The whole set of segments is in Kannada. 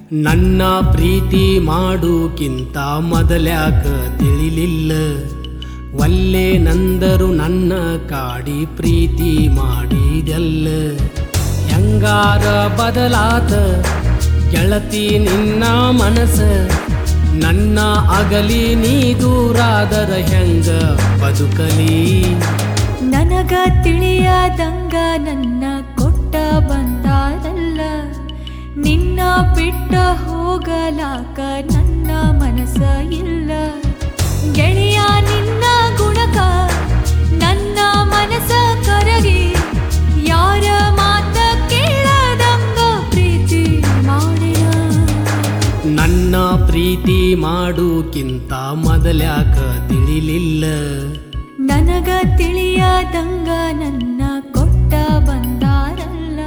ನನ್ನ ಪ್ರೀತಿ ಮಾಡುಕ್ಕಿಂತ ಮೊದಲ್ಯಾಕ ತಿಳಿಲಿಲ್ಲ ಒಲ್ಲೆ ನಂದರು ನನ್ನ ಕಾಡಿ ಪ್ರೀತಿ ಮಾಡಿದೆಲ್ಲ ಹೆಂಗಾರ ಬದಲಾತ ಗೆಳತಿ ನಿನ್ನ ಮನಸ ನನ್ನ ಅಗಲಿ ನೀ ದೂರಾದರ ಹೆಂಗ ಬದುಕಲಿ ನನಗ ತಿಳಿಯದಂಗ ನನ್ನ ಕೊಟ್ಟ ಬಂದಾರಲ್ಲ ನಿನ್ನ ಬಿಟ್ಟ ಹೋಗಲಾಕ ನನ್ನ ಮನಸ್ಸ ಇಲ್ಲ ಗೆಳೆಯ ನಿನ್ನ ಗುಣಕ ನನ್ನ ಮನಸ್ಸ ಕರಗಿ ಯಾರ ಮಾತ ಕೇಳದಂಗ ಪ್ರೀತಿ ಮಾಡಿನ ನನ್ನ ಪ್ರೀತಿ ಮಾಡುಕ್ಕಿಂತ ಮೊದಲ್ಯಾಕ ತಿಳಿಲಿಲ್ಲ ನನಗ ತಿಳಿಯದಂಗ ನನ್ನ ಕೊಟ್ಟ ಬಂದಾರಲ್ಲ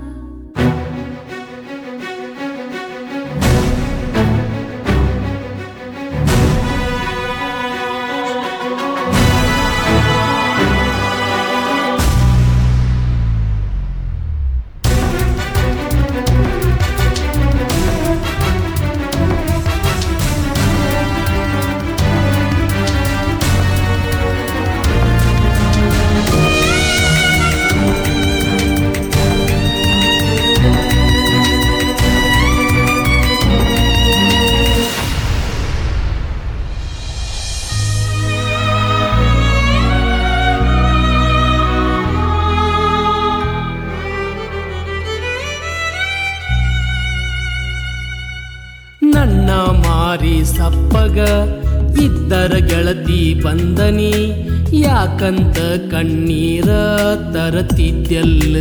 ನನ್ನ ಮಾರಿ ಸಪ್ಪಗ ಇದ್ದರ ಗೆಳತಿ ಬಂದನಿ ಯಾಕಂತ ಕಣ್ಣೀರ ತರತಿದ್ದೆಲ್ಲ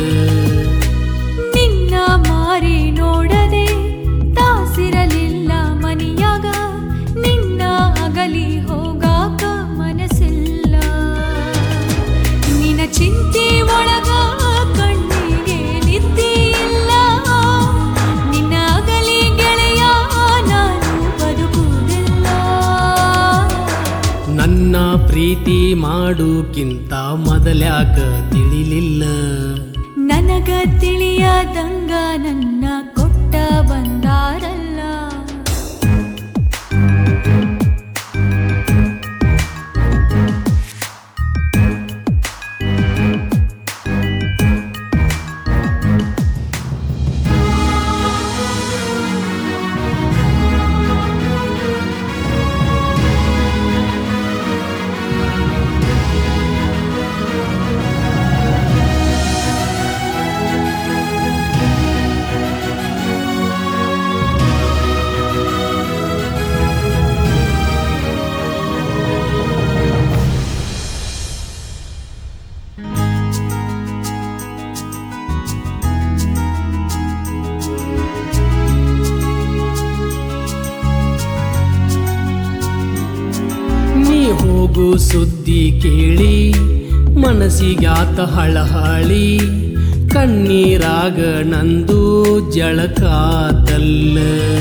ನಿನ್ನ ಮಾರಿ ನೋಡದೆ ತಾಸಿರಲಿಲ್ಲ ಮನಿಯಾಗ ನಿನ್ನ ಅಗಲಿ ಹೋಗಾಕ ಮನಸ್ಸಿಲ್ಲ ನಿನ್ನ ಚಿಂತೆ ಒಳಗ ಕಣ್ಣಿಗೆ ನಿದ್ದೆ ಇಲ್ಲ ನಿನ್ನ ಅಗಲಿ ಗೆಳೆಯ ನಾನು ಬದುಕುವುದಿಲ್ಲ ನನ್ನ ಪ್ರೀತಿ ಮಾಡುಕ್ಕಿಂತ ಮೊದಲ್ಯಾಕ ತಿಳಿಲಿಲ್ಲ ನನಗ ತಿಳಿಯದಂಗ ನನ್ನ ಕೊಟ್ಟ ಬಂದಾರಲ್ಲ ನೀ ಹೋಗು ಸುದ್ದಿ ಕೇಳಿ ಮನಸ್ಸಿಗಾತ ಹಳಹಳಿ ಕಣ್ಣೀರಾಗ ನಂದು ಜಳಕಾತಲ್ಲ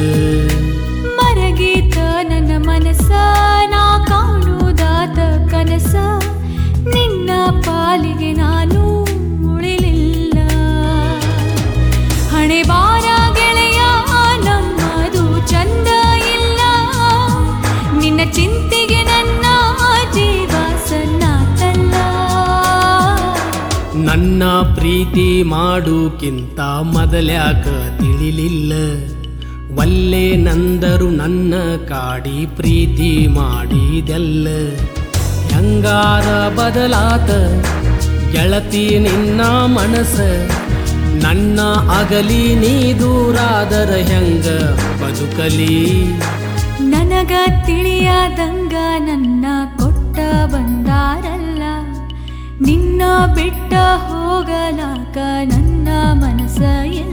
ಮರಗೀತ ನನ್ನ ಮನಸ್ಸ ನಾ ಕಾಣುವುದಾದ ಕನಸ ನಿನ್ನ ಪಾಲಿಗೆ ನಾನು ಉಳಿಲಿಲ್ಲ ಹಣೆ ಬಾರ ಗೆಳೆಯ ನಮ್ಮದು ಚಂದ ಇಲ್ಲ ನಿನ್ನ ಚಿಂತೆಗೆ ನನ್ನ ಜೀವ ಸನ್ನಾತಲ್ಲ ನನ್ನ ಪ್ರೀತಿ ಮಾಡುಕ್ಕಿಂತ ಮೊದಲ್ಯಾಕ ತಿಳಿಲಿಲ್ಲ ಒಲ್ಲೆ ನಂದರು ನನ್ನ ಕಾಡಿ ಪ್ರೀತಿ ಮಾಡಿದೆಲ್ಲ ಹೆಂಗಾರ ಬದಲಾತ ಗೆಳತಿ ನಿನ್ನ ಮನಸ್ಸ ನನ್ನ ಅಗಲಿ ನೀ ದೂರಾದರ ಹೆಂಗ ಬದುಕಲಿ ನನಗ ತಿಳಿಯದಂಗ ನನ್ನ ಕೊಟ್ಟ ಬಂದಾರಲ್ಲ ನಿನ್ನ ಬಿಟ್ಟ ಹೋಗಲಾಕ ನನ್ನ ಮನಸ್ಸ ಇಲ್ಲ